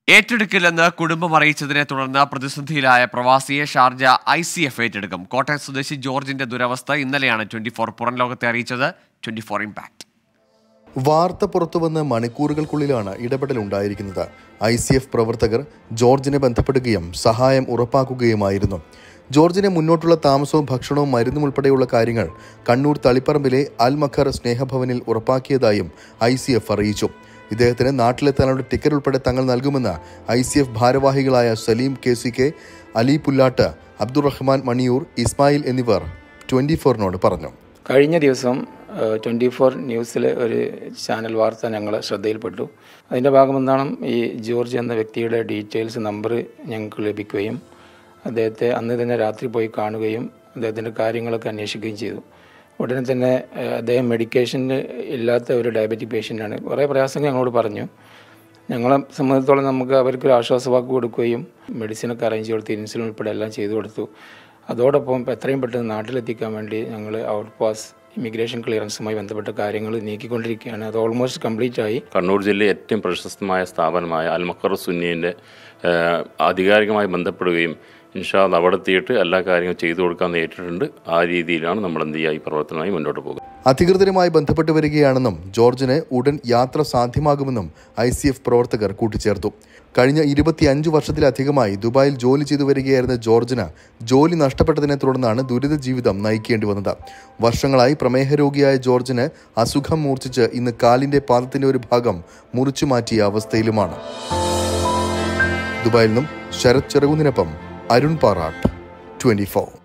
ഏറ്റെടുക്കില്ലെന്ന് കുടുംബം അറിയിച്ചതിനെ തുടർന്ന് പ്രതിസന്ധിയിലായ പ്രവാസിയെ ഷാർജ ഐ സി എഫ് ഏറ്റെടുക്കും കോട്ടയം സ്വദേശി ജോർജിന്റെ ദുരവസ്ഥ ഇന്നലെയാണ് ട്വന്റി ഫോർ പുറം ലോകത്തെ അറിയിച്ചത് ട്വന്റി ഫോർ ഇമ്പാക്ട് വാർത്ത പുറത്തുവന്ന് മണിക്കൂറുകൾക്കുള്ളിലാണ് ഇടപെടലുണ്ടായിരിക്കുന്നത് ഐ സി എഫ് പ്രവർത്തകർ ജോർജിനെ ബന്ധപ്പെടുകയും സഹായം ഉറപ്പാക്കുകയുമായിരുന്നു ജോർജിനെ മുന്നോട്ടുള്ള താമസവും ഭക്ഷണവും മരുന്നും ഉൾപ്പെടെയുള്ള കാര്യങ്ങൾ കണ്ണൂർ തളിപ്പറമ്പിലെ അൽ മഖർ സ്നേഹഭവനിൽ ഉറപ്പാക്കിയതായും ഐ സി എഫ് അറിയിച്ചു ഇദ്ദേഹത്തിന് നാട്ടിലെത്താനുള്ള ടിക്കറ്റ് ഉൾപ്പെടെ തങ്ങൾ നൽകുമെന്ന് ഐ സി എഫ് ഭാരവാഹികളായ Saleem K C K Ali Pullat Abdurahman Maniyur Ismail എന്നിവർ ട്വന്റി ഫോറിനോട് പറഞ്ഞു കഴിഞ്ഞ ദിവസം ട്വൻറ്റി ഫോർ ന്യൂസിലെ ഒരു ചാനൽ വാർത്ത ഞങ്ങളെ ശ്രദ്ധയിൽപ്പെട്ടു അതിൻ്റെ ഭാഗമെന്നാണ് ഈ ജോർജ് എന്ന വ്യക്തിയുടെ ഡീറ്റെയിൽസ് നമ്പർ ഞങ്ങൾക്ക് ലഭിക്കുകയും അദ്ദേഹത്തെ അന്ന് തന്നെ രാത്രി പോയി കാണുകയും അദ്ദേഹത്തിൻ്റെ കാര്യങ്ങളൊക്കെ അന്വേഷിക്കുകയും ചെയ്തു ഉടനെ തന്നെ ഏഹ്, അദ്ദേഹം മെഡിക്കേഷന് ഇല്ലാത്ത ഒരു ഡയബറ്റിക് പേഷ്യൻ്റാണ് കുറേ പ്രയാസങ്ങൾ ഞങ്ങളോട് പറഞ്ഞു ഞങ്ങളെ സംബന്ധിച്ചിടത്തോളം നമുക്ക് അവർക്ക് ഒരു ആശ്വാസവാക്ക് കൊടുക്കുകയും മെഡിസിനൊക്കെ അറേഞ്ച് കൊടുത്ത് ഇൻസുലിൻ ഉൾപ്പെടെ എല്ലാം ചെയ്തു കൊടുത്തു അതോടൊപ്പം ഇപ്പം എത്രയും പെട്ടെന്ന് നാട്ടിലെത്തിക്കാൻ വേണ്ടി ഞങ്ങൾ ഔട്ട് പാസ് ഇമിഗ്രേഷൻ ക്ലിയറൻസുമായി ബന്ധപ്പെട്ട കാര്യങ്ങൾ നീക്കിക്കൊണ്ടിരിക്കുകയാണ് അത് ഓൾമോസ്റ്റ് കംപ്ലീറ്റ് ആയി കണ്ണൂർ ജില്ലയിലെ ഏറ്റവും പ്രശസ്തമായ സ്ഥാപനമായ അൽമക്കർ സുന്നിയൻ്റെ ആധികാരികമായി ബന്ധപ്പെടുകയും ഇൻഷാദ് അവിടെ എത്തിയിട്ട് എല്ലാ കാര്യങ്ങളും ചെയ്തു കൊടുക്കാൻ നേരിട്ടിട്ടുണ്ട് ആ രീതിയിലാണ് നമ്മൾ എന്ത് ചെയ്യുക ഈ പ്രവർത്തനമായി മുന്നോട്ട് പോകുക അധികൃതരുമായി ബന്ധപ്പെട്ട് വരികയാണെന്നും ജോർജിന് ഉടൻ യാത്ര സാധ്യമാകുമെന്നും ഐ സി എഫ് പ്രവർത്തകർ കൂട്ടിച്ചേർത്തു കഴിഞ്ഞ ഇരുപത്തിയഞ്ചു വർഷത്തിലധികമായി ദുബായിൽ ജോലി ചെയ്തു വരികയായിരുന്ന ജോർജിന് ജോലി നഷ്ടപ്പെട്ടതിനെ തുടർന്നാണ് ദുരിത ജീവിതം നയിക്കേണ്ടി വന്നത് വർഷങ്ങളായി പ്രമേഹ രോഗിയായ ജോർജിന് അസുഖം മൂർച്ഛിച്ച് ഇന്ന് കാലിന്റെ പാദത്തിന്റെ ഒരു ഭാഗം മുറിച്ചു മാറ്റിയ അവസ്ഥയിലുമാണ് ദുബായിൽ നിന്നും ശരത് ചെറുകുന്നിനൊപ്പം അരുൺ പാറാട്ട് ട്വന്റി